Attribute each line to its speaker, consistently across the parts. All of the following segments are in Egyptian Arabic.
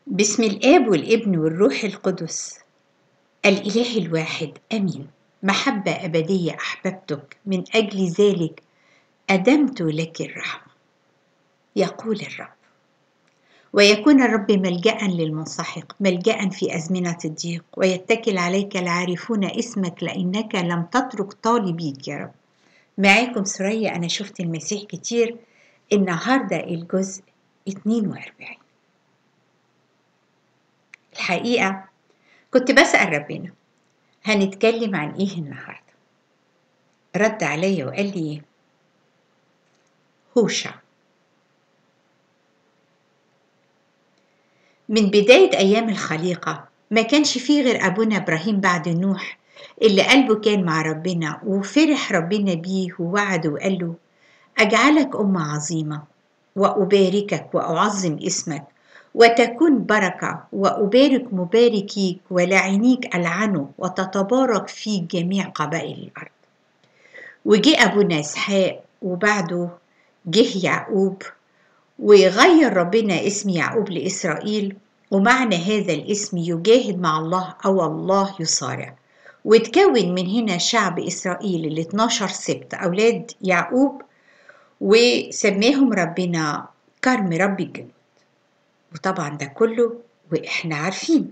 Speaker 1: بسم الآب والابن والروح القدس الإله الواحد آمين محبة أبدية أحببتك من أجل ذلك أدمت لك الرحمة يقول الرب ويكون الرب ملجأ للمنسحق ملجأ في أزمنة الضيق ويتكل عليك العارفون اسمك لأنك لم تترك طالبيك يا رب معاكم سوريا أنا شفت المسيح كتير النهاردة الجزء 42 الحقيقة كنت بسأل ربنا هنتكلم عن إيه النهاردة رد عليا وقال لي إيه هوشع من بداية أيام الخليقة ما كانش فيه غير أبونا إبراهيم بعد نوح اللي قلبه كان مع ربنا وفرح ربنا بيه ووعده وقال له أجعلك أمة عظيمة وأباركك وأعظم اسمك وتكون بركة وأبارك مباركيك ولعنيك ألعنه وتتبارك فيك جميع قبائل الأرض وجه أبونا إسحاق وبعده جه يعقوب وغير ربنا اسم يعقوب لإسرائيل ومعنى هذا الاسم يجاهد مع الله أو الله يصارع وتكون من هنا شعب إسرائيل ال 12 سبت أولاد يعقوب وسماهم ربنا كرم رب الجنود وطبعا ده كله وإحنا عارفين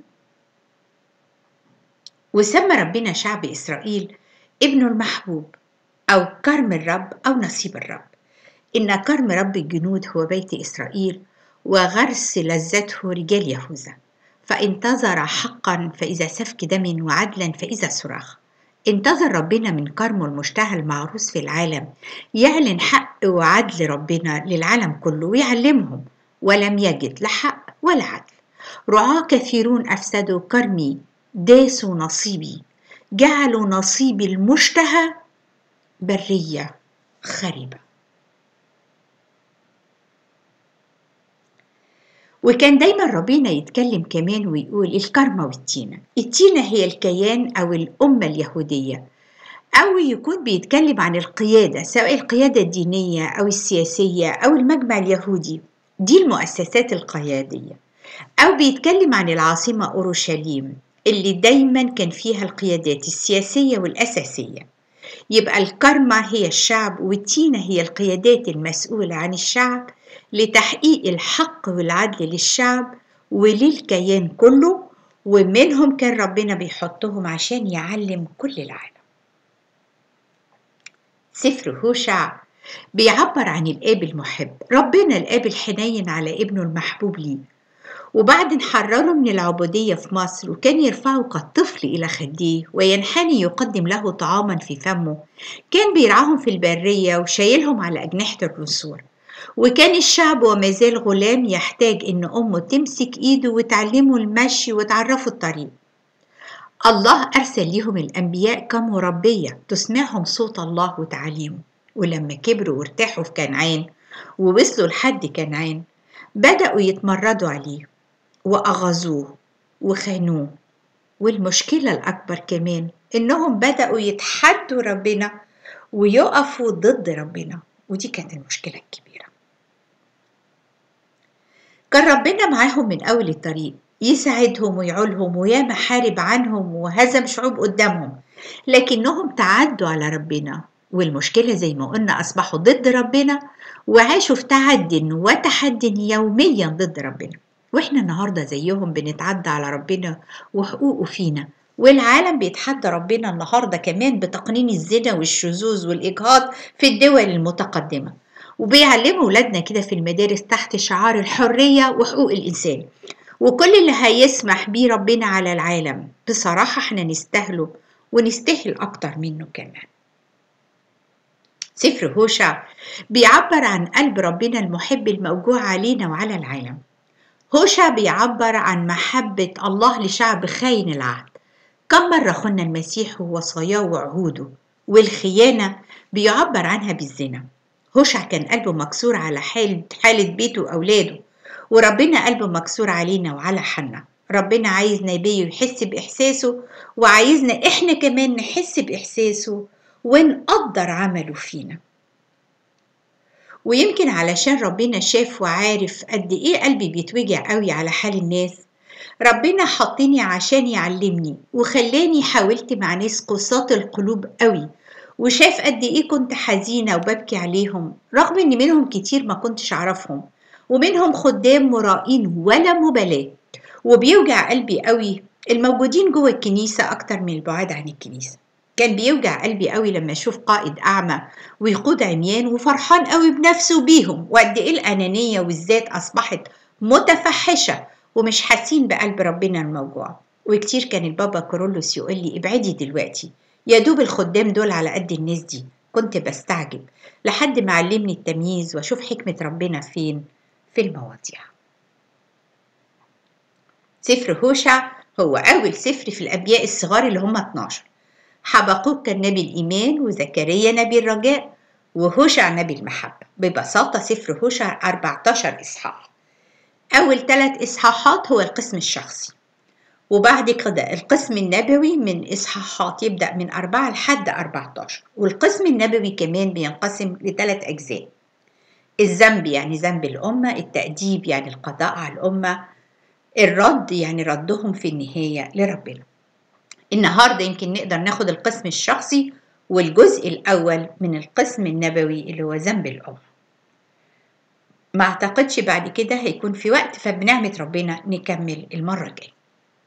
Speaker 1: وسمى ربنا شعب إسرائيل ابنه المحبوب أو كرم الرب أو نصيب الرب إن كرم رب الجنود هو بيت إسرائيل وغرس لذته رجال يهوذا فانتظر حقا فإذا سفك دم وعدلا فإذا صراخ انتظر ربنا من كرمه المشتهى المعروس في العالم يعلن حق وعدل ربنا للعالم كله ويعلمهم ولم يجد لا حق ولا عدل رعاة كثيرون أفسدوا كرمي داسوا نصيبي جعلوا نصيبي المشتهى برية خريبة وكان دايما ربنا يتكلم كمان ويقول الكرمة والتينة التينة هي الكيان أو الأمة اليهودية أو يكون بيتكلم عن القيادة سواء القيادة الدينية أو السياسية أو المجمع اليهودي دي المؤسسات القيادية أو بيتكلم عن العاصمة أورشليم اللي دايما كان فيها القيادات السياسية والأساسية يبقى الكرمة هي الشعب والتينة هي القيادات المسؤولة عن الشعب لتحقيق الحق والعدل للشعب وللكيان كله ومنهم كان ربنا بيحطهم عشان يعلم كل العالم سفر هوشع بيعبر عن الآب المحب ربنا الآب الحنين على ابنه المحبوب ليه وبعد حرره من العبودية في مصر وكان يرفعه كالطفل إلى خديه وينحني يقدم له طعاما في فمه كان بيرعاهم في البرية وشايلهم على أجنحة الرسول وكان الشعب وما زال غلام يحتاج إن أمه تمسك إيده وتعلمه المشي وتعرفه الطريق الله أرسل لهم الأنبياء كمربية تسمعهم صوت الله وتعاليمه ولما كبروا وارتاحوا في كنعان ووصلوا لحد كنعان بدأوا يتمردوا عليه وأغزوه وخانوه والمشكلة الأكبر كمان إنهم بدأوا يتحدوا ربنا ويقفوا ضد ربنا ودي كانت المشكلة الكبيرة كان ربنا معاهم من أول الطريق يساعدهم ويعولهم وياما حارب عنهم وهزم شعوب قدامهم لكنهم تعدوا على ربنا والمشكلة زي ما قلنا أصبحوا ضد ربنا وعاشوا في تعد وتحد يوميا ضد ربنا واحنا النهارده زيهم بنتعدى على ربنا وحقوقه فينا والعالم بيتحدى ربنا النهارده كمان بتقنين الزنا والشذوذ والاجهاض في الدول المتقدمه وبيعلموا ولادنا كده في المدارس تحت شعار الحريه وحقوق الانسان وكل اللي هيسمح بيه ربنا على العالم بصراحه احنا نستاهله ونستاهل اكتر منه كمان سفر هوشع بيعبر عن قلب ربنا المحب الموجوع علينا وعلى العالم هوشع بيعبر عن محبة الله لشعب خاين العهد كم مرة خنا المسيح ووصاياه وعهوده والخيانة بيعبر عنها بالزنا هوشع كان قلبه مكسور على حالة, حالة بيته وأولاده وربنا قلبه مكسور علينا وعلى حنا ربنا عايز نبيه يحس بإحساسه وعايزنا إحنا كمان نحس بإحساسه ونقدر عمله فينا ويمكن علشان ربنا شاف وعارف قد ايه قلبي بيتوجع قوي على حال الناس ربنا حطني عشان يعلمني وخلاني حاولت مع ناس قساة القلوب قوي وشاف قد ايه كنت حزينة وببكي عليهم رغم ان منهم كتير ما كنتش اعرفهم ومنهم خدام مرائين ولا مبالاة وبيوجع قلبي قوي الموجودين جوه الكنيسة أكتر من البعاد عن الكنيسة كان بيوجع قلبي قوي لما أشوف قائد أعمى ويقود عميان وفرحان قوي بنفسه وبيهم وقد إيه الأنانية والذات أصبحت متفحشة ومش حاسين بقلب ربنا الموجوع وكتير كان البابا كورولوس يقول لي ابعدي دلوقتي يا دوب الخدام دول على قد الناس دي كنت بستعجب لحد ما علمني التمييز واشوف حكمة ربنا فين في المواضيع سفر هوشع هو أول سفر في الأنبياء الصغار اللي هم 12 حبقوك كان نبي الإيمان وزكريا نبي الرجاء وهوشع نبي المحبة ببساطة سفر هوشع 14 إصحاح أول ثلاث إصحاحات هو القسم الشخصي وبعد كده القسم النبوي من إصحاحات يبدأ من أربعة لحد 14 والقسم النبوي كمان بينقسم لثلاث أجزاء الذنب يعني ذنب الأمة التأديب يعني القضاء على الأمة الرد يعني ردهم في النهاية لربنا النهاردة يمكن نقدر ناخد القسم الشخصي والجزء الأول من القسم النبوي اللي هو ذنب الأمة ما أعتقدش بعد كده هيكون في وقت فبنعمة ربنا نكمل المرة الجاية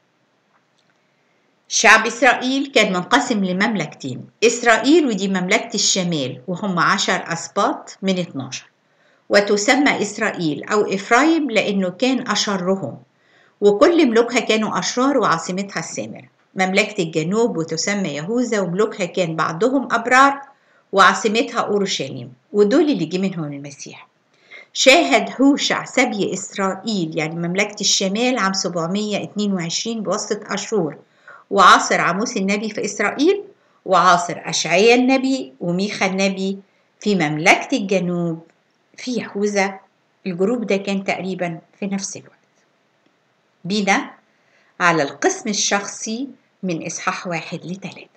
Speaker 1: شعب إسرائيل كان منقسم لمملكتين إسرائيل ودي مملكة الشمال وهم عشر أسباط من 12 وتسمى إسرائيل أو إفرايم لأنه كان أشرهم وكل ملوكها كانوا أشرار وعاصمتها السامرة مملكة الجنوب وتسمى يهوذا وملوكها كان بعضهم أبرار وعاصمتها أورشليم ودول اللي جه منهم المسيح شاهد هوشع سبي إسرائيل يعني مملكة الشمال عام 722 بواسطة أشور وعاصر عموس النبي في إسرائيل وعاصر أشعيا النبي وميخا النبي في مملكة الجنوب في يهوذا الجروب ده كان تقريبا في نفس الوقت بينا على القسم الشخصي من إصحاح واحد لتلاتة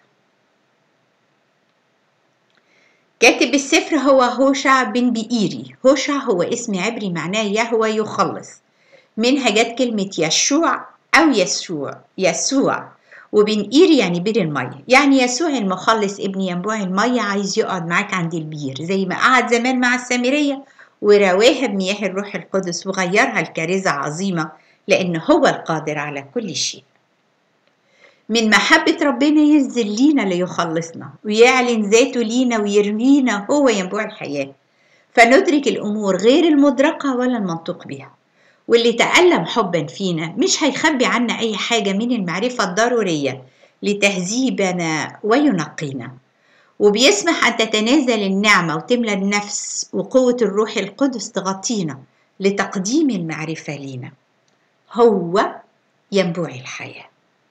Speaker 1: كاتب السفر هو هوشع بن بئيري هوشع هو اسم عبري معناه يهوى يخلص منها جت كلمة يشوع أو يسوع يسوع وبن إيري يعني بير المية يعني يسوع المخلص ابن ينبوع المية عايز يقعد معاك عند البير زي ما قعد زمان مع السامرية ورواها بمياه الروح القدس وغيرها لكارثة عظيمة لأن هو القادر على كل شيء من محبة ربنا ينزل لينا ليخلصنا ويعلن ذاته لينا ويرمينا هو ينبوع الحياة فندرك الأمور غير المدركة ولا المنطوق بها واللي تألم حبا فينا مش هيخبي عنا أي حاجة من المعرفة الضرورية لتهذيبنا وينقينا وبيسمح أن تتنازل النعمة وتملى النفس وقوة الروح القدس تغطينا لتقديم المعرفة لينا هو ينبوع الحياة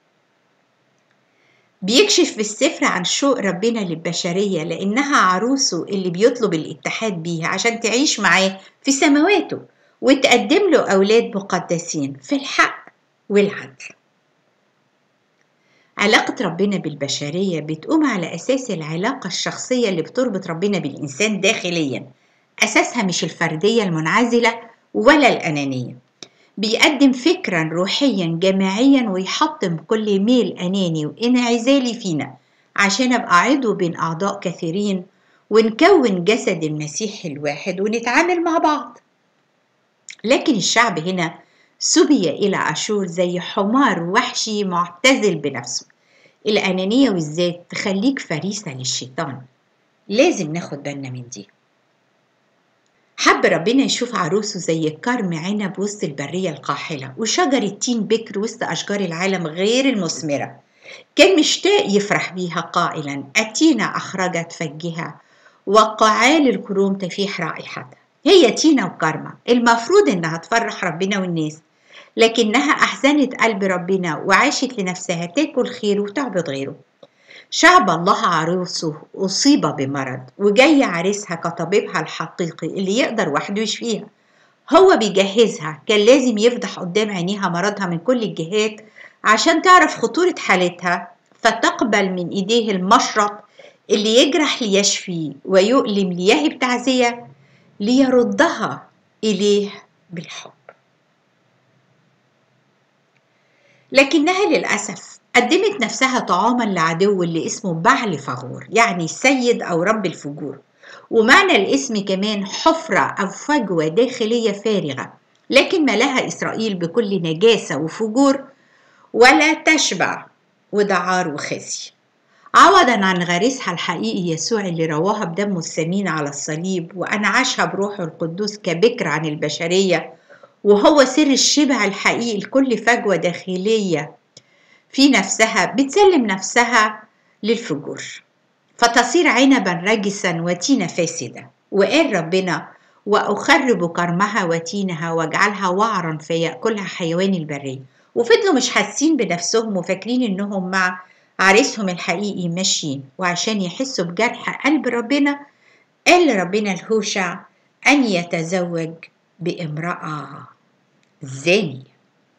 Speaker 1: بيكشف في السفر عن شوق ربنا للبشرية لأنها عروسه اللي بيطلب الاتحاد بيها عشان تعيش معاه في سماواته وتقدم له أولاد مقدسين في الحق والعدل علاقة ربنا بالبشرية بتقوم على أساس العلاقة الشخصية اللي بتربط ربنا بالإنسان داخليا أساسها مش الفردية المنعزلة ولا الأنانية بيقدم فكرا روحيا جماعيا ويحطم كل ميل أناني وانعزالي فينا عشان أبقى عضو بين أعضاء كثيرين ونكون جسد المسيح الواحد ونتعامل مع بعض لكن الشعب هنا سبي إلى أشور زي حمار وحشي معتزل بنفسه الأنانية والذات تخليك فريسة للشيطان لازم ناخد بالنا من دي حب ربنا يشوف عروسه زي كرم عنب وسط البرية القاحلة وشجر التين بكر وسط أشجار العالم غير المثمرة كان مشتاق يفرح بيها قائلا أتينا أخرجت فجها وقعال الكروم تفيح رائحتها هي تينا وكرمة المفروض إنها تفرح ربنا والناس لكنها أحزنت قلب ربنا وعاشت لنفسها تاكل خير وتعبد غيره شعب الله عروسه أصيب بمرض وجاي عريسها كطبيبها الحقيقي اللي يقدر وحده يشفيها هو بيجهزها كان لازم يفضح قدام عينيها مرضها من كل الجهات عشان تعرف خطورة حالتها فتقبل من إيديه المشرط اللي يجرح ليشفي ويؤلم ليهب تعزية ليردها إليه بالحب لكنها للأسف قدمت نفسها طعاما لعدو اللي اسمه بعل فغور يعني السيد أو رب الفجور ومعنى الاسم كمان حفرة أو فجوة داخلية فارغة لكن ملاها إسرائيل بكل نجاسة وفجور ولا تشبع وده عار وخزي عوضا عن غريسها الحقيقي يسوع اللي رواها بدمه الثمين على الصليب وأنعشها بروحه القدوس كبكر عن البشرية وهو سر الشبع الحقيقي لكل فجوة داخلية في نفسها بتسلم نفسها للفجور فتصير عنبا رجسا وتينة فاسدة وقال ربنا وأخرب كرمها وتينها واجعلها وعرا فيأكلها حيوان البرية وفضلوا مش حاسين بنفسهم وفاكرين انهم مع عريسهم الحقيقي ماشيين وعشان يحسوا بجرح قلب ربنا قال ربنا الهوشع أن يتزوج بامرأة زانية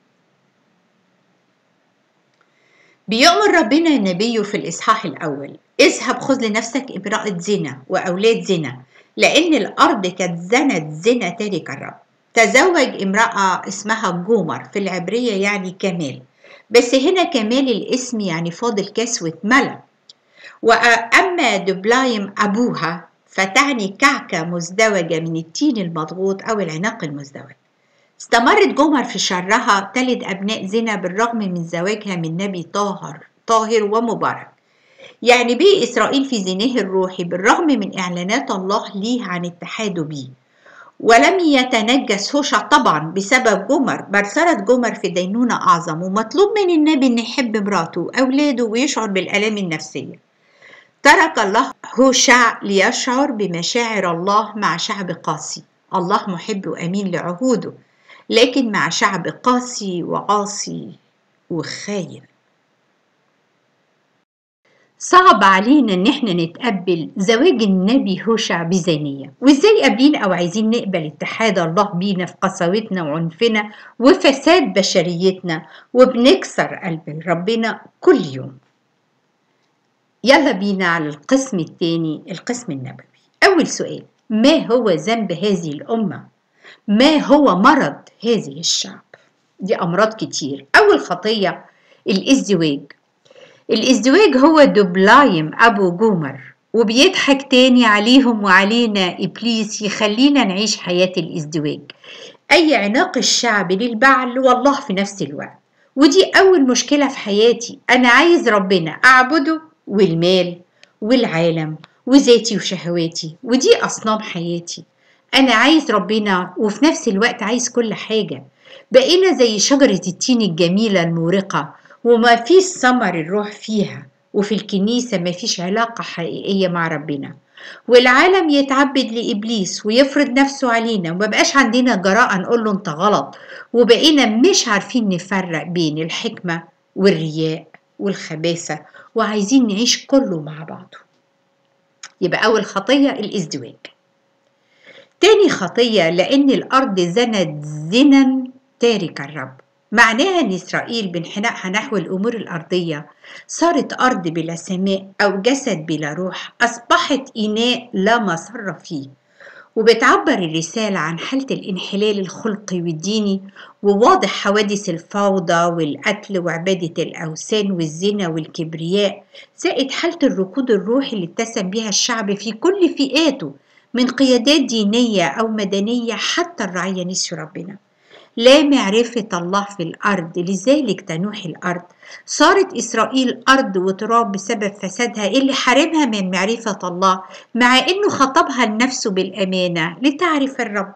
Speaker 1: بيؤمر ربنا نبيه في الإصحاح الأول اذهب خذ لنفسك امرأة زنا وأولاد زنا لأن الأرض كانت زنت زنا تارك الرب تزوج امرأة اسمها جومر في العبرية يعني كمال بس هنا كمال الاسم يعني فاضل كسوة ملا وأما دبلايم أبوها فتعني كعكة مزدوجة من التين المضغوط أو العناق المزدوج استمرت جمر في شرها تلد أبناء زنا بالرغم من زواجها من نبي طاهر طاهر ومبارك يعني بيه إسرائيل في زناه الروحي بالرغم من إعلانات الله ليه عن اتحاده بيه ولم يتنجس هوشع طبعا بسبب جمر بل صارت جمر في دينونة أعظم ومطلوب من النبي أن يحب مراته وأولاده ويشعر بالآلام النفسية ترك الله هوشع ليشعر بمشاعر الله مع شعب قاسي الله محب وأمين لعهوده لكن مع شعب قاسي وعاصي وخاين صعب علينا ان احنا نتقبل زواج النبي هوشع بزانية وازاي قابلين او عايزين نقبل اتحاد الله بينا في قساوتنا وعنفنا وفساد بشريتنا وبنكسر قلب ربنا كل يوم يلا بينا على القسم الثاني القسم النبوي اول سؤال ما هو ذنب هذه الامه ما هو مرض هذه الشعب دي امراض كتير اول خطيه الازدواج الازدواج هو دبلايم أبو جومر وبيضحك تاني عليهم وعلينا إبليس يخلينا نعيش حياة الازدواج أي عناق الشعب للبعل والله في نفس الوقت ودي أول مشكلة في حياتي أنا عايز ربنا أعبده والمال والعالم وذاتي وشهواتي ودي أصنام حياتي أنا عايز ربنا وفي نفس الوقت عايز كل حاجة بقينا زي شجرة التين الجميلة المورقة وما فيش ثمر الروح فيها وفي الكنيسة ما فيش علاقة حقيقية مع ربنا والعالم يتعبد لإبليس ويفرض نفسه علينا وما بقاش عندنا جراءة نقول له أنت غلط وبقينا مش عارفين نفرق بين الحكمة والرياء والخباثة وعايزين نعيش كله مع بعضه يبقى أول خطية الازدواج تاني خطية لأن الأرض زنت زنا تارك الرب معناها ان اسرائيل بانحنائها نحو الامور الارضيه صارت ارض بلا سماء او جسد بلا روح اصبحت اناء لا مصر فيه وبتعبر الرسالة عن حالة الانحلال الخلقي والديني وواضح حوادث الفوضى والقتل وعبادة الأوثان والزنا والكبرياء زائد حالة الركود الروحي اللي اتسم بها الشعب في كل فئاته من قيادات دينية أو مدنية حتى الرعية نسيوا ربنا لا معرفة الله في الأرض لذلك تنوح الأرض صارت إسرائيل أرض وتراب بسبب فسادها اللي حارمها من معرفة الله مع إنه خطبها لنفسه بالأمانة لتعرف الرب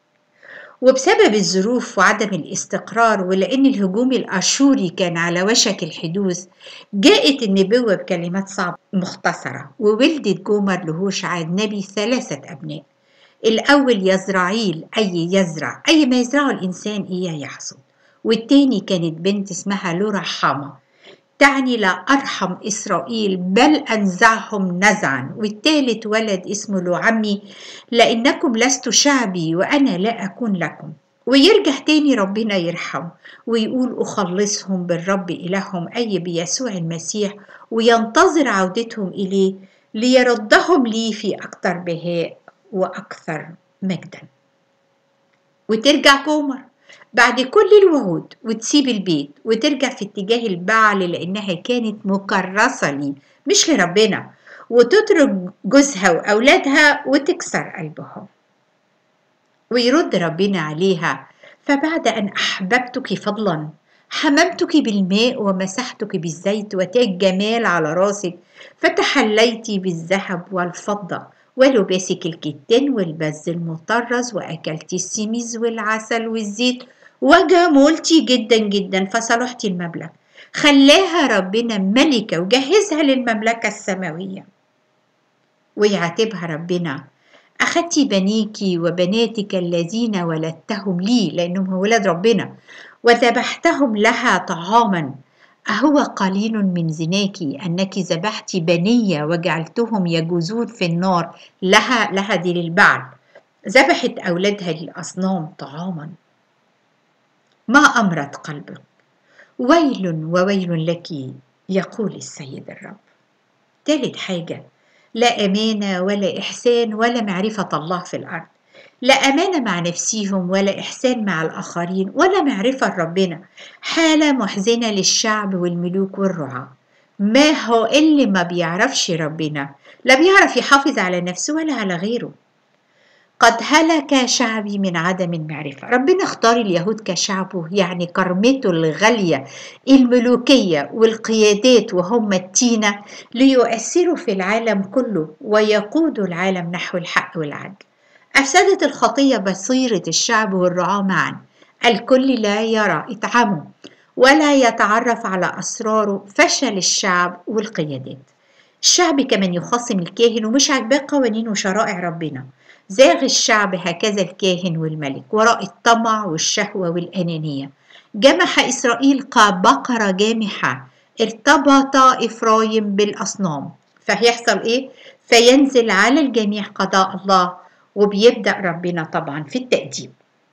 Speaker 1: وبسبب الظروف وعدم الاستقرار ولأن الهجوم الأشوري كان على وشك الحدوث جاءت النبوة بكلمات صعبة مختصرة وولدت جومر لهوشع النبي ثلاثة أبناء الأول يزرعيل أي يزرع أي ما يزرعه الإنسان إياه يحصد والتاني كانت بنت اسمها لورا حاما تعني لا أرحم إسرائيل بل أنزعهم نزعا والتالت ولد اسمه له عمي لأنكم لست شعبي وأنا لا أكون لكم ويرجع تاني ربنا يرحم ويقول أخلصهم بالرب إلههم أي بيسوع المسيح وينتظر عودتهم إليه ليردهم لي في أكثر بهاء وأكثر مجدا وترجع كومر بعد كل الوعود وتسيب البيت وترجع في اتجاه البعل لأنها كانت مكرسة لي مش لربنا وتترك جوزها وأولادها وتكسر قلبهم ويرد ربنا عليها فبعد أن أحببتك فضلا حممتك بالماء ومسحتك بالزيت وتاج جمال على راسك فتحليت بالذهب والفضة ولباسك الكتان والبز المطرز وأكلت السميز والعسل والزيت وجملتي جدا جدا فصلحتي المبلغ خلاها ربنا ملكة وجهزها للمملكة السماوية ويعاتبها ربنا أخدت بنيك وبناتك الذين ولدتهم لي لأنهم ولاد ربنا وذبحتهم لها طعاما أهو قليل من زناك أنك ذبحت بنية وجعلتهم يجوزون في النار لها لها دي للبعل ذبحت أولادها للأصنام طعاما ما أمرت قلبك ويل وويل لك يقول السيد الرب ثالث حاجة لا أمانة ولا إحسان ولا معرفة الله في الأرض لا أمانة مع نفسيهم ولا إحسان مع الآخرين ولا معرفة ربنا حالة محزنة للشعب والملوك والرعاة ما هو اللي ما بيعرفش ربنا لا بيعرف يحافظ على نفسه ولا على غيره قد هلك شعبي من عدم المعرفة ربنا اختار اليهود كشعبه يعني كرمته الغالية الملوكية والقيادات وهم التينة ليؤثروا في العالم كله ويقودوا العالم نحو الحق والعدل أفسدت الخطية بصيرة الشعب والرعاة معا الكل لا يرى إطعامه ولا يتعرف على أسراره فشل الشعب والقيادات الشعب كمان يخصم الكاهن ومش عاجباه قوانين وشرائع ربنا زاغ الشعب هكذا الكاهن والملك وراء الطمع والشهوة والأنانية جمح إسرائيل كبقرة جامحة ارتبط إفرايم بالأصنام فهيحصل إيه؟ فينزل على الجميع قضاء الله وبيبدأ ربنا طبعا في التأديب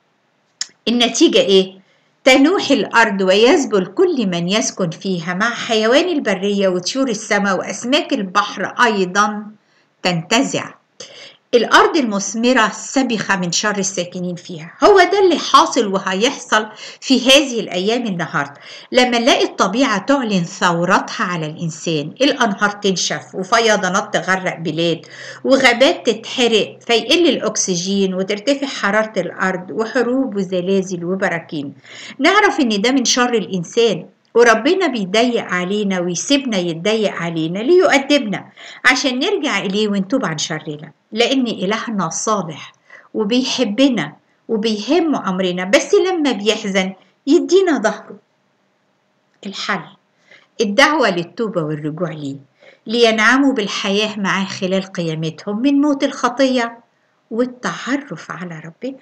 Speaker 1: النتيجة إيه؟ تنوح الأرض ويذبل كل من يسكن فيها مع حيوان البرية وطيور السماء وأسماك البحر أيضا تنتزع الأرض المثمرة سبخة من شر الساكنين فيها هو ده اللي حاصل وهيحصل في هذه الأيام النهاردة لما نلاقي الطبيعة تعلن ثورتها على الإنسان الأنهار تنشف وفيضانات تغرق بلاد وغابات تتحرق فيقل الأكسجين وترتفع حرارة الأرض وحروب وزلازل وبراكين نعرف إن ده من شر الإنسان وربنا بيضيق علينا ويسيبنا يتضيق علينا ليؤدبنا عشان نرجع إليه ونتوب عن شرنا لأن إلهنا صالح وبيحبنا وبيهم أمرنا بس لما بيحزن يدينا ظهره الحل الدعوة للتوبة والرجوع ليه لينعموا بالحياة معاه خلال قيامتهم من موت الخطية والتعرف على ربنا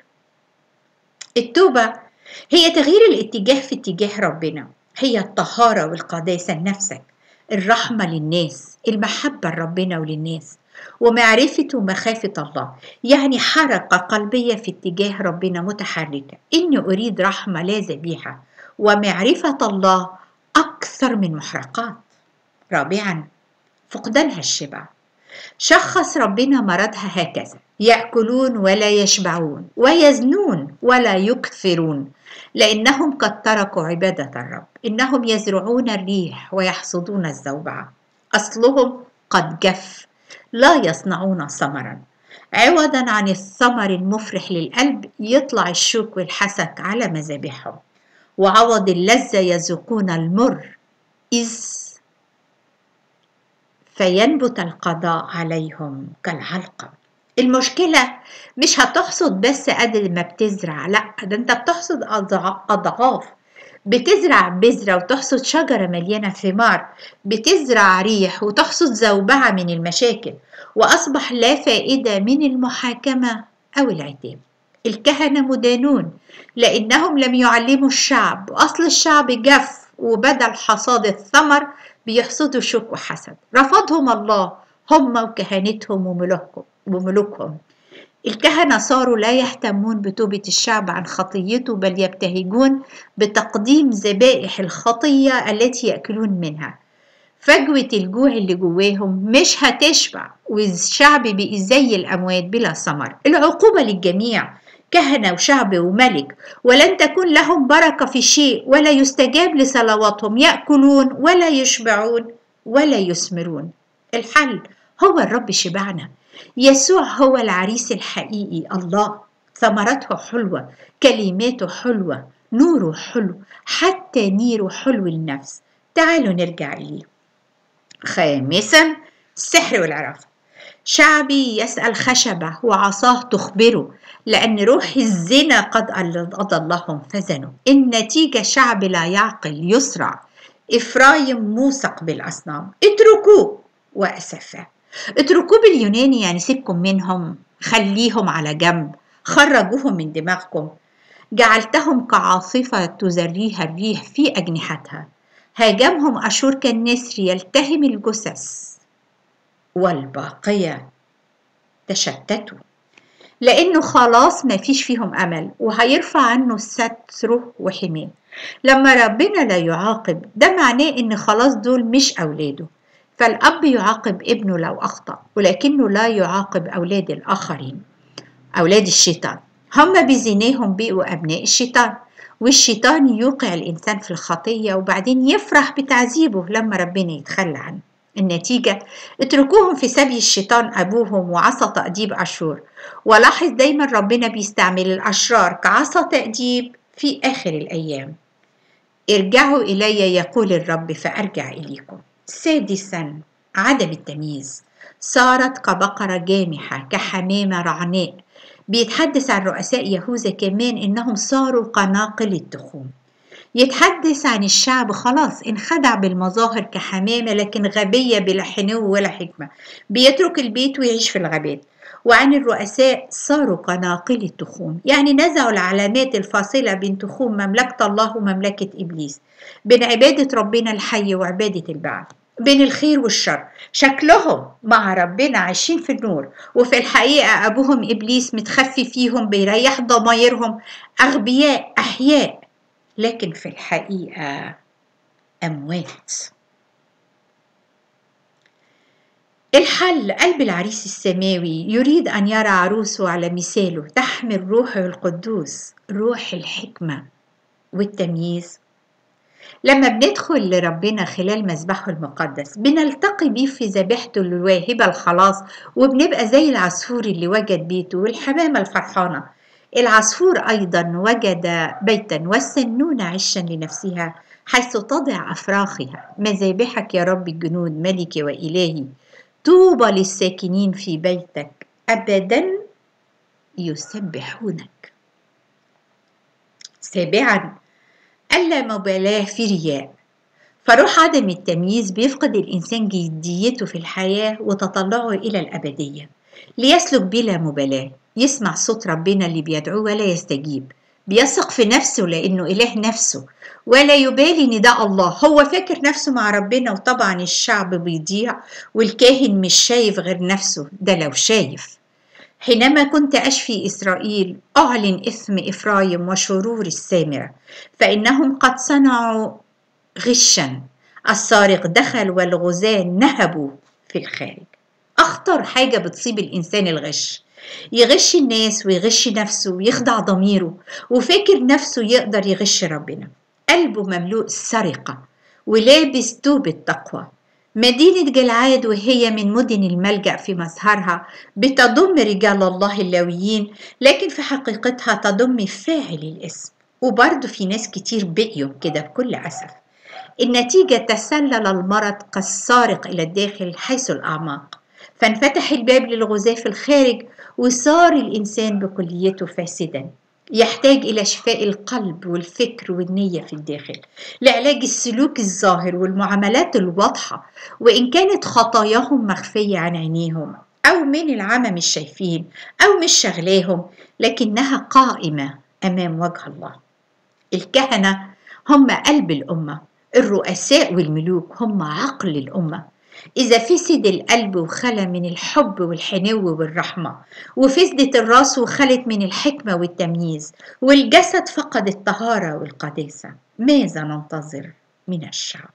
Speaker 1: التوبة هي تغيير الاتجاه في اتجاه ربنا هي الطهارة والقداسة لنفسك الرحمة للناس المحبة لربنا وللناس ومعرفة ومخافة الله يعني حركة قلبية في اتجاه ربنا متحركة إني أريد رحمة لا ذبيحة ومعرفة الله أكثر من محرقات رابعا فقدانها الشبع شخص ربنا مرضها هكذا يأكلون ولا يشبعون ويزنون ولا يكثرون لأنهم قد تركوا عبادة الرب إنهم يزرعون الريح ويحصدون الزوبعة أصلهم قد جف لا يصنعون ثمرا عوضا عن الثمر المفرح للقلب يطلع الشوك والحسك على مذابحهم وعوض اللذة يذوقون المر إذ فينبت القضاء عليهم كالعلقة المشكلة مش هتحصد بس قد ما بتزرع لا ده انت بتحصد أضعاف بتزرع بذرة وتحصد شجرة مليانة ثمار بتزرع ريح وتحصد زوبعة من المشاكل وأصبح لا فائدة من المحاكمة أو العتاب الكهنة مدانون لأنهم لم يعلموا الشعب وأصل الشعب جف وبدل حصاد الثمر بيحصدوا شك وحسد رفضهم الله هم وكهنتهم وملوكهم وملوكهم الكهنة صاروا لا يهتمون بتوبة الشعب عن خطيته بل يبتهجون بتقديم ذبائح الخطية التي يأكلون منها فجوة الجوع اللي جواهم مش هتشبع والشعب بقي زي الأموات بلا ثمر العقوبة للجميع كهنة وشعب وملك ولن تكون لهم بركة في شيء ولا يستجاب لصلواتهم يأكلون ولا يشبعون ولا يثمرون الحل هو الرب شبعنا يسوع هو العريس الحقيقي الله ثمرته حلوة كلماته حلوة نوره حلو حتى نيره حلو النفس تعالوا نرجع إليه خامسا السحر والعرافة شعبي يسأل خشبة وعصاه تخبره لأن روح الزنا قد أضلهم فزنوا النتيجة شعب لا يعقل يسرع إفرايم موثق بالأصنام اتركوه وأسفا اتركوه باليوناني يعني سيبكم منهم خليهم على جنب خرجوهم من دماغكم جعلتهم كعاصفة تزريها الريح في أجنحتها هاجمهم أشور كالنسر يلتهم الجثث والباقية تشتتوا لأنه خلاص ما فيش فيهم أمل وهيرفع عنه ستره وحماه لما ربنا لا يعاقب ده معناه إن خلاص دول مش أولاده فالأب يعاقب ابنه لو أخطأ ولكنه لا يعاقب أولاد الآخرين أولاد الشيطان هم بزناهم بقوا أبناء الشيطان والشيطان يوقع الإنسان في الخطية وبعدين يفرح بتعذيبه لما ربنا يتخلى عنه النتيجة اتركوهم في سبي الشيطان أبوهم وعصى تأديب أشور ولاحظ دايما ربنا بيستعمل الأشرار كعصا تأديب في آخر الأيام ارجعوا إلي يقول الرب فأرجع إليكم سادسا عدم التمييز صارت كبقرة جامحة كحمامة رعناء بيتحدث عن رؤساء يهوذا كمان إنهم صاروا قناقل التخوم يتحدث عن الشعب خلاص انخدع بالمظاهر كحمامة لكن غبية بلا حنو ولا حكمة بيترك البيت ويعيش في الغابات وعن الرؤساء صاروا قناقل التخوم يعني نزعوا العلامات الفاصلة بين تخوم مملكة الله ومملكة إبليس بين عبادة ربنا الحي وعبادة البعث بين الخير والشر شكلهم مع ربنا عايشين في النور وفي الحقيقة أبوهم إبليس متخفي فيهم بيريح ضمايرهم أغبياء أحياء لكن في الحقيقة أموات الحل قلب العريس السماوي يريد أن يرى عروسه على مثاله تحمل روحه القدوس روح الحكمة والتمييز لما بندخل لربنا خلال مذبحه المقدس بنلتقي بيه في ذبيحته الواهبة الخلاص وبنبقى زي العصفور اللي وجد بيته والحمامة الفرحانة العصفور أيضا وجد بيتا والسنونة عشا لنفسها حيث تضع أفراخها مذابحك يا رب الجنود ملكي وإلهي طوبى للساكنين في بيتك أبدا يسبحونك سابعا ألا مبالاة في رياء فروح عدم التمييز بيفقد الإنسان جديته في الحياة وتطلعه إلى الأبدية ليسلك بلا مبالاة يسمع صوت ربنا اللي بيدعوه ولا يستجيب بيثق في نفسه لأنه إله نفسه ولا يبالي نداء الله هو فاكر نفسه مع ربنا وطبعا الشعب بيضيع والكاهن مش شايف غير نفسه ده لو شايف حينما كنت أشفي إسرائيل أعلن إثم إفرايم وشرور السامرة فإنهم قد صنعوا غشا السارق دخل والغزاة نهبوا في الخارج أخطر حاجة بتصيب الإنسان الغش يغش الناس ويغش نفسه ويخدع ضميره وفاكر نفسه يقدر يغش ربنا قلبه مملوء سرقة ولابس توب التقوى مدينة جلعاد وهي من مدن الملجأ في مظهرها بتضم رجال الله اللاويين لكن في حقيقتها تضم فاعل الاسم وبرضه في ناس كتير بقيوا كده بكل أسف النتيجة تسلل المرض كالسارق إلى الداخل حيث الأعماق فانفتح الباب للغزاة في الخارج وصار الإنسان بكليته فاسدا يحتاج إلى شفاء القلب والفكر والنية في الداخل لعلاج السلوك الظاهر والمعاملات الواضحة وإن كانت خطاياهم مخفية عن عينيهم أو من العمى مش شايفين أو مش شغلاهم لكنها قائمة أمام وجه الله الكهنة هم قلب الأمة الرؤساء والملوك هم عقل الأمة إذا فسد القلب وخلى من الحب والحنو والرحمة وفسدت الراس وخلت من الحكمة والتمييز والجسد فقد الطهارة والقداسة ماذا ننتظر من الشعب؟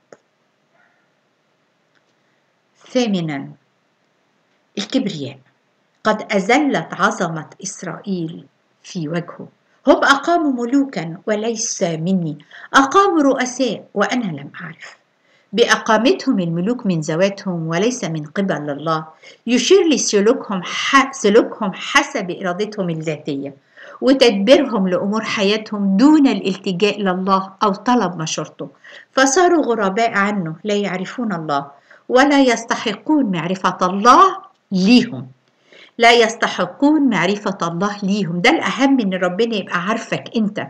Speaker 1: ثامنا الكبرياء قد أزلت عظمة إسرائيل في وجهه هم أقاموا ملوكا وليس مني أقاموا رؤساء وأنا لم أعرف بأقامتهم الملوك من ذواتهم وليس من قبل الله يشير لسلوكهم سلوكهم حسب إرادتهم الذاتية وتدبيرهم لأمور حياتهم دون الالتجاء لله أو طلب مشورته فصاروا غرباء عنه لا يعرفون الله ولا يستحقون معرفة الله ليهم لا يستحقون معرفة الله ليهم ده الأهم إن ربنا يبقى عارفك أنت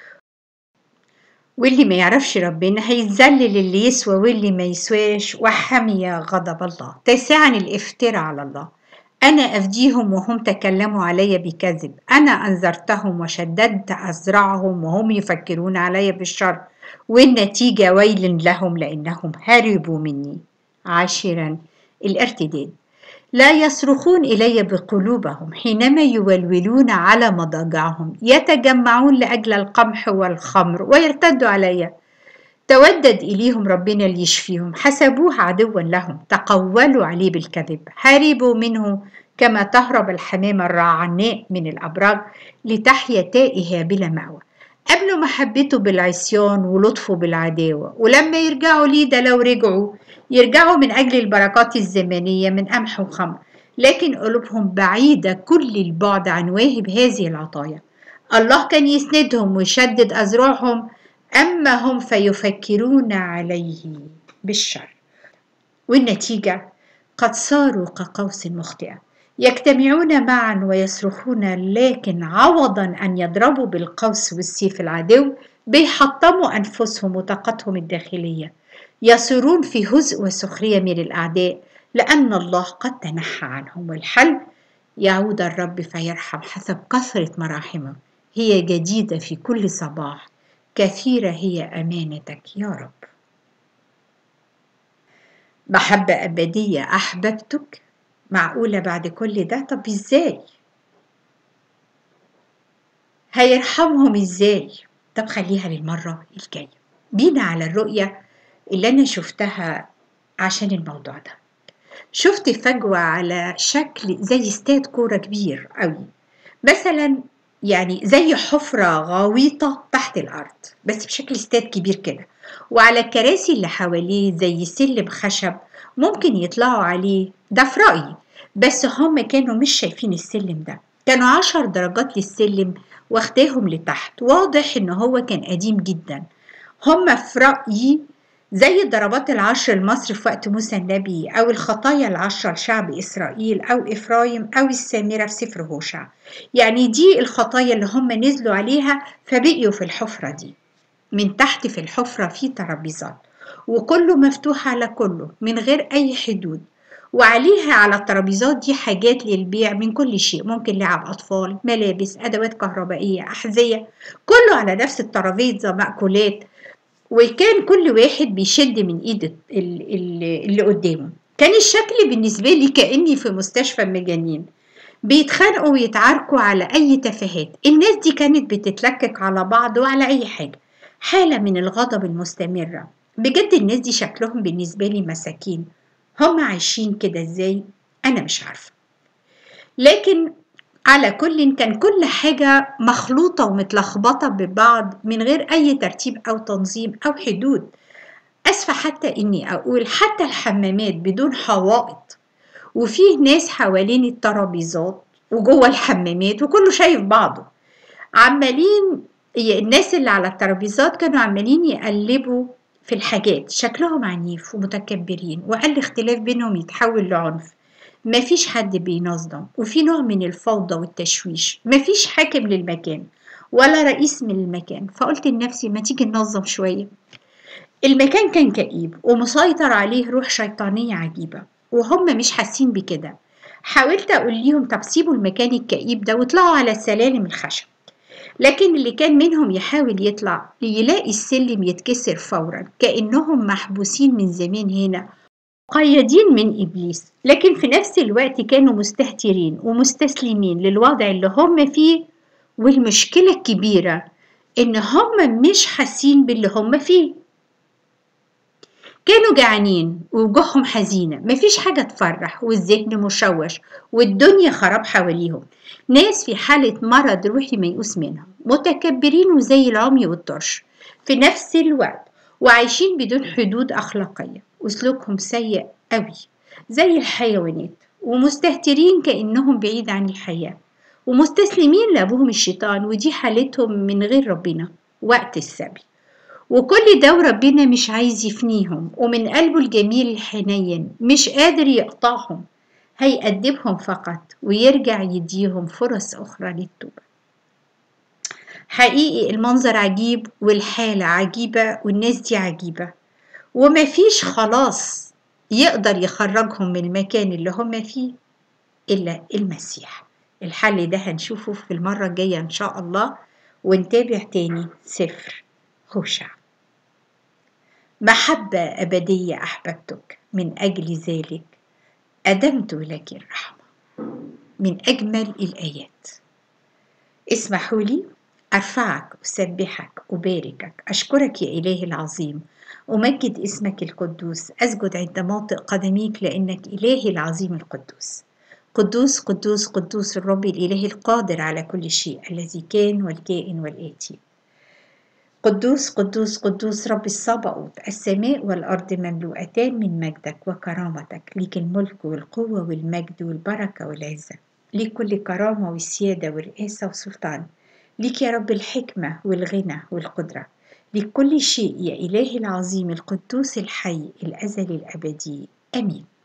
Speaker 1: واللي ما يعرفش ربنا هيتذلل اللي يسوى واللي ما يسواش وحمي غضب الله تاسعا الافتراء على الله أنا أفديهم وهم تكلموا علي بكذب أنا أنذرتهم وشددت أزرعهم وهم يفكرون علي بالشر والنتيجة ويل لهم لأنهم هربوا مني عاشرا الارتداد لا يصرخون إلي بقلوبهم حينما يولولون على مضاجعهم يتجمعون لأجل القمح والخمر ويرتدوا علي تودد إليهم ربنا ليشفيهم حسبوه عدوا لهم تقولوا عليه بالكذب هربوا منه كما تهرب الحمامة الرعناء من الأبراج لتحيا تائها بلا مأوى قبلوا محبته بالعصيان ولطفه بالعداوة ولما يرجعوا ليه ده لو رجعوا يرجعوا من أجل البركات الزمنية من قمح وخمر لكن قلوبهم بعيدة كل البعد عن واهب هذه العطايا الله كان يسندهم ويشدد أذرعهم أما هم فيفكرون عليه بالشر والنتيجة قد صاروا كقوس مخطئة يجتمعون معا ويصرخون لكن عوضا أن يضربوا بالقوس والسيف العدو بيحطموا أنفسهم وطاقتهم الداخلية يصيرون في هزء وسخرية من الأعداء لأن الله قد تنحى عنهم والحل يعود الرب فيرحم حسب كثرة مراحمه هي جديدة في كل صباح كثيرة هي أمانتك يا رب محبة أبدية أحببتك معقولة بعد كل ده طب إزاي هيرحمهم إزاي طب خليها للمرة الجاية بينا على الرؤية اللي أنا شفتها عشان الموضوع ده شفت فجوة على شكل زي استاد كورة كبير قوي مثلا يعني زي حفرة غويطة تحت الأرض بس بشكل استاد كبير كده وعلى الكراسي اللي حواليه زي سلم خشب ممكن يطلعوا عليه ده في رأيي بس هم كانوا مش شايفين السلم ده كانوا عشر درجات للسلم واخداهم لتحت واضح ان هو كان قديم جدا هم في رأيي زي الضربات العشر لمصر في وقت موسى النبي أو الخطايا العشرة لشعب إسرائيل أو إفرايم أو السامرة في سفر هوشع يعني دي الخطايا اللي هم نزلوا عليها فبقيوا في الحفرة دي من تحت في الحفرة في ترابيزات وكله مفتوح على كله من غير أي حدود وعليها على الترابيزات دي حاجات للبيع من كل شيء ممكن لعب أطفال ملابس أدوات كهربائية أحذية كله على نفس الترابيزة مأكولات وكان كل واحد بيشد من ايد اللي قدامه كان الشكل بالنسبة لي كأني في مستشفى مجانين بيتخانقوا ويتعاركوا على أي تفاهات الناس دي كانت بتتلكك على بعض وعلى أي حاجة حالة من الغضب المستمرة بجد الناس دي شكلهم بالنسبة لي مساكين هم عايشين كده ازاي أنا مش عارفة لكن على كل كان كل حاجة مخلوطة ومتلخبطة ببعض من غير أي ترتيب أو تنظيم أو حدود أسفة حتى إني أقول حتى الحمامات بدون حوائط وفيه ناس حوالين الترابيزات وجوه الحمامات وكله شايف بعضه عمالين الناس اللي على الترابيزات كانوا عمالين يقلبوا في الحاجات شكلهم عنيف ومتكبرين وأقل اختلاف بينهم يتحول لعنف مفيش حد بينظم وفي نوع من الفوضى والتشويش مفيش حاكم للمكان ولا رئيس من المكان فقلت لنفسي ما تيجي ننظم شوية المكان كان كئيب ومسيطر عليه روح شيطانية عجيبة وهم مش حاسين بكده حاولت أقول ليهم طب سيبوا المكان الكئيب ده واطلعوا على سلالم الخشب لكن اللي كان منهم يحاول يطلع يلاقي السلم يتكسر فورا كأنهم محبوسين من زمان هنا مقيدين من إبليس لكن في نفس الوقت كانوا مستهترين ومستسلمين للوضع اللي هم فيه والمشكلة الكبيرة إن هم مش حاسين باللي هم فيه كانوا جعانين ووجوههم حزينة مفيش حاجة تفرح والذهن مشوش والدنيا خراب حواليهم ناس في حالة مرض روحي ميؤوس منها متكبرين وزي العمي والطرش في نفس الوقت وعايشين بدون حدود أخلاقية وسلوكهم سيء قوي زي الحيوانات ومستهترين كأنهم بعيد عن الحياة ومستسلمين لأبوهم الشيطان ودي حالتهم من غير ربنا وقت السبي وكل ده وربنا مش عايز يفنيهم ومن قلبه الجميل الحنين مش قادر يقطعهم هيأدبهم فقط ويرجع يديهم فرص أخرى للتوبة حقيقي المنظر عجيب والحالة عجيبة والناس دي عجيبة ومفيش خلاص يقدر يخرجهم من المكان اللي هم فيه إلا المسيح الحل ده هنشوفه في المرة الجاية إن شاء الله ونتابع تاني سفر هوشع محبة أبدية أحببتك من أجل ذلك أدمت لك الرحمة من أجمل الآيات اسمحوا لي أرفعك أسبحك أباركك أشكرك يا إلهي العظيم أمجد اسمك القدوس أسجد عند موطئ قدميك لأنك إلهي العظيم القدوس قدوس قدوس قدوس الرب الإله القادر على كل شيء الذي كان والكائن والآتي قدوس قدوس قدوس رب الصبأوت السماء والأرض مملوءتان من مجدك وكرامتك ليك الملك والقوة والمجد والبركة والعزة ليك كل كرامة والسيادة والرئاسة والسلطان ليك يا رب الحكمة والغنى والقدرة ليك كل شيء يا إلهي العظيم القدوس الحي الأزلي الأبدي آمين